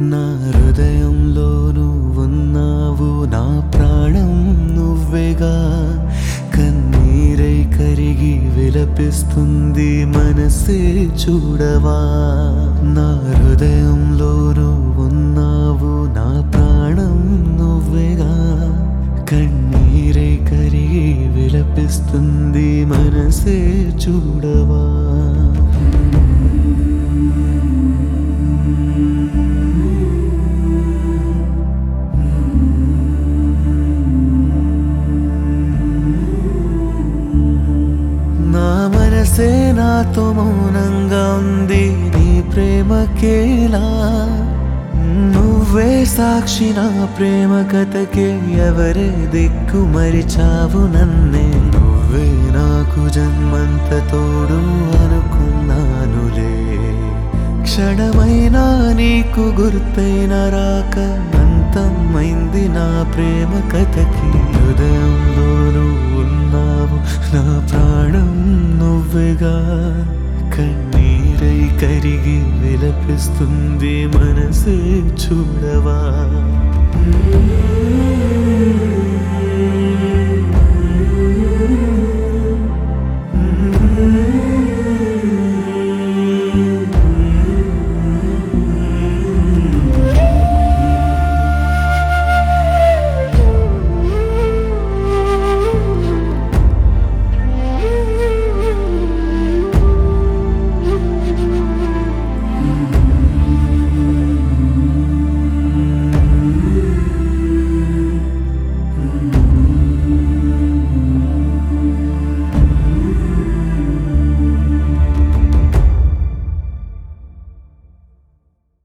నా హృదయంలో నువ్వున్నావు నా ప్రాణం నువ్వేగా కన్నీరై కరిగి విలపిస్తుంది మనసే చూడవా నా హృదయంలో నువ్వున్నావు నా ప్రాణం నువ్వేగా కన్నీరై కరిగి విలపిస్తుంది మనసే చూడవా నా మనసే నాతో మౌనంగా ఉంది నీ ప్రేమకేలా నువ్వే సాక్షి నా ప్రేమ కథకే ఎవరే దిక్కు మరిచావు నన్నే నువ్వే నాకు జన్మంత తోడు అనుకున్నానులే క్షణమైనా నీకు గుర్తైన రాక అంతమైంది నా ప్రేమ కథకి హృదయంలో నువ్వు ఉన్నావు నా ప్రాణం నువ్వుగా కన్నీరై కరిగి విలపిస్తుంది మనసే చూడవా